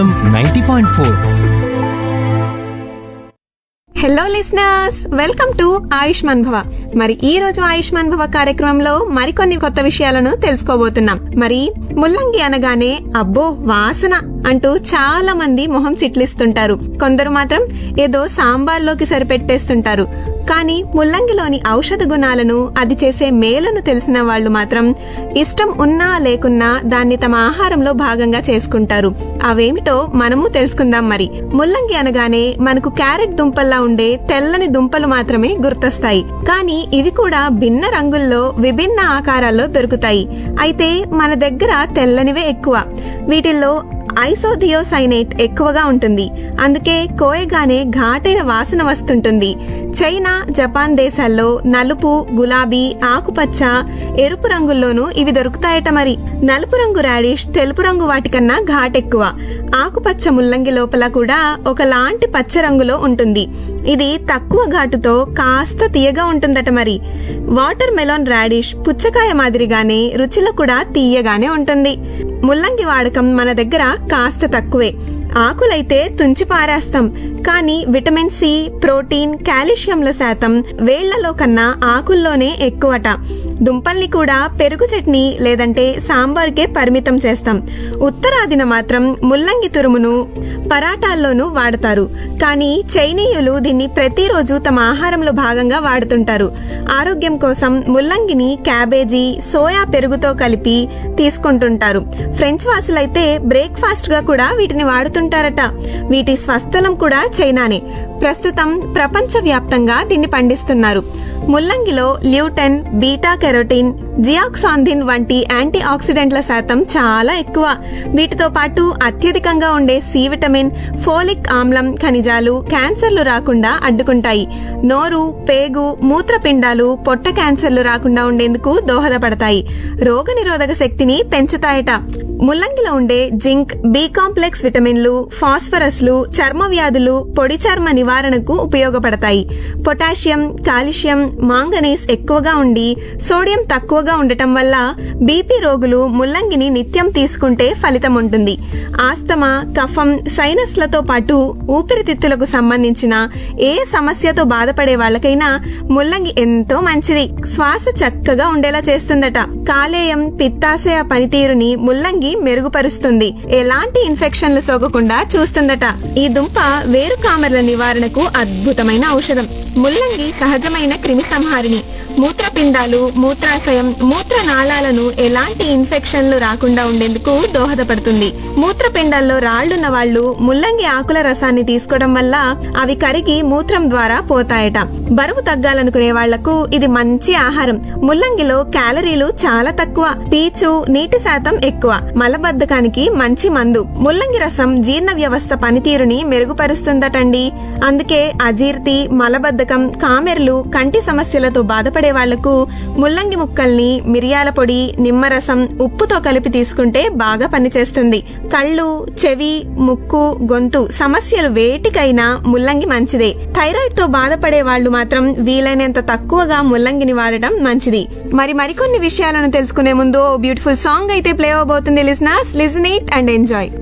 ninety point four hello listeners welcome to Ayushman Bhava మరి ఈ రోజు ఆయుష్మాన్ భవ కార్యక్రమంలో మరికొన్ని కొత్త విషయాలను తెలుసుకోబోతున్నాం మరి ముల్లంగి అనగానే అబ్బో వాసన అంటూ చాలా మంది మొహం చిట్లిస్తుంటారు కొందరు మాత్రం ఏదో సాంబార్లోకి సరిపెట్టేస్తుంటారు కానీ ముల్లంగిలోని ఔషధ గుణాలను అది చేసే మేలును తెలిసిన వాళ్ళు మాత్రం ఇష్టం ఉన్నా లేకున్నా దాన్ని తమ ఆహారంలో భాగంగా చేసుకుంటారు అవేమిటో మనము తెలుసుకుందాం మరి ముల్లంగి అనగానే మనకు క్యారెట్ దుంపల్లా ఉండే తెల్లని దుంపలు మాత్రమే గుర్తొస్తాయి కానీ ఇవి కూడా భిన్న రంగుల్లో విభిన్న ఆకారాల్లో దొరుకుతాయి అయితే మన దగ్గర తెల్లనివే ఎక్కువ వీటిల్లో ఐసోథియోసైనేట్ ఎక్కువగా ఉంటుంది అందుకే కోయగానే ఘాటైన వాసన వస్తుంటుంది చైనా జపాన్ దేశాల్లో నలుపు గులాబీ ఆకుపచ్చ ఎరుపు రంగుల్లోనూ ఇవి దొరుకుతాయట మరి నలుపు రంగు రాడిష్ తెలుపు రంగు వాటికన్నా ఘాటెక్కువ ఆకుపచ్చ ముల్లంగి లోపల కూడా ఒకలాంటి పచ్చ రంగులో ఉంటుంది ఇది తక్కువ ఘాటుతో కాస్త తీయగా ఉంటుందట మరి వాటర్ మెలాన్ రాడిష్ పుచ్చకాయ మాదిరిగానే రుచిలో కూడా తీయగానే ఉంటుంది ముల్లంగి వాడకం మన దగ్గర కాస్త తక్కువే ఆకులైతే తుంచి పారేస్తాం కానీ విటమిన్ సి ప్రోటీన్ కాల్షియంల శాతం వేళ్లలో కన్నా ఆకుల్లోనే ఎక్కువట దుంపల్ని కూడా పెరుగు చట్నీ లేదంటే సాంబార్కే పరిమితం చేస్తాం ఉత్తరాదిన మాత్రం ముల్లంగి తురుమును పరాటాల్లోనూ వాడతారు కానీ చైనీయులు దీన్ని ప్రతిరోజు తమ ఆహారంలో భాగంగా వాడుతుంటారు ఆరోగ్యం కోసం ముల్లంగిని క్యాబేజీ సోయా పెరుగుతో కలిపి తీసుకుంటుంటారు ఫ్రెంచ్ వాసులైతే బ్రేక్ఫాస్ట్ గా కూడా వీటిని వాడుతుంటారట వీటి స్వస్థలం కూడా చైనానే ప్రస్తుతం ప్రపంచ వ్యాప్తంగా దీన్ని పండిస్తున్నారు ముల్లంగిలో ల్యూటెన్ బీటా కెరోటిన్ జియాక్సాంధిన్ వంటి యాంటీ ఆక్సిడెంట్ల శాతం చాలా ఎక్కువ వీటితో పాటు అత్యధికంగా ఉండే సి విటమిన్ ఫోలిక్ ఆమ్లం ఖనిజాలు క్యాన్సర్లు రాకుండా అడ్డుకుంటాయి నోరు పేగు మూత్రపిండాలు పొట్ట క్యాన్సర్లు రాకుండా ఉండేందుకు దోహదపడతాయి రోగనిరోధక శక్తిని పెంచుతాయట ముల్లంగిలో ఉండే జింక్ బి కాంప్లెక్స్ విటమిన్లు ఫాస్ఫరస్లు చర్మ వ్యాధులు పొడి చర్మ నివారణకు ఉపయోగపడతాయి పొటాషియం కాల్షియం మాంగనీస్ ఎక్కువగా ఉండి సోడియం తక్కువగా ఉండటం వల్ల బీపీ రోగులు ముల్లంగిని నిత్యం తీసుకుంటే ఫలితం ఉంటుంది ఆస్తమా కఫం సైనస్లతో పాటు ఊపిరితిత్తులకు సంబంధించిన ఏ సమస్యతో బాధపడే వాళ్ళకైనా ముల్లంగి ఎంతో మంచిది శ్వాస చక్కగా ఉండేలా చేస్తుందట కాలేయం పిత్తాశయ పనితీరుని ముల్లంగి మెరుగుపరుస్తుంది ఎలాంటి ఇన్ఫెక్షన్లు సోకకుండా చూస్తుందట ఈ దుంప వేరు కామర్ల నివారణకు అద్భుతమైన ఔషధం ముల్లంగి సహజమైన క్రిమి సంహారిణి మూత్రపిండాలు మూత్రాశయం మూత్ర నాళాలను ఎలాంటి ఇన్ఫెక్షన్లు రాకుండా ఉండేందుకు దోహదపడుతుంది మూత్రపిండాల్లో రాళ్లున్న వాళ్ళు ముల్లంగి ఆకుల రసాన్ని తీసుకోవడం వల్ల అవి కరిగి మూత్రం ద్వారా పోతాయట బరువు తగ్గాలనుకునే వాళ్లకు ఇది మంచి ఆహారం ముల్లంగిలో క్యాలరీలు చాలా తక్కువ పీచు నీటి శాతం ఎక్కువ మలబద్ధకానికి మంచి మందు ముల్లంగి రసం జీర్ణ వ్యవస్థ పనితీరుని మెరుగుపరుస్తుందటండి అందుకే అజీర్తి మలబద్ధకం కామెర్లు కంటి సమస్యలతో బాధపడే వాళ్లకు ముల్లంగి ముక్కల్ని మిరియాల పొడి నిమ్మరసం ఉప్పుతో కలిపి తీసుకుంటే బాగా పనిచేస్తుంది కళ్ళు చెవి ముక్కు గొంతు సమస్యలు వేటికైనా ముల్లంగి మంచిదే థైరాయిడ్ తో బాధపడే వాళ్ళు మాత్రం వీలైనంత తక్కువగా ముల్లంగిని వాడటం మంచిది మరి మరికొన్ని విషయాలను తెలుసుకునే ముందు బ్యూటిఫుల్ సాంగ్ అయితే ప్లే అవబోతుంది listeners listen it and enjoy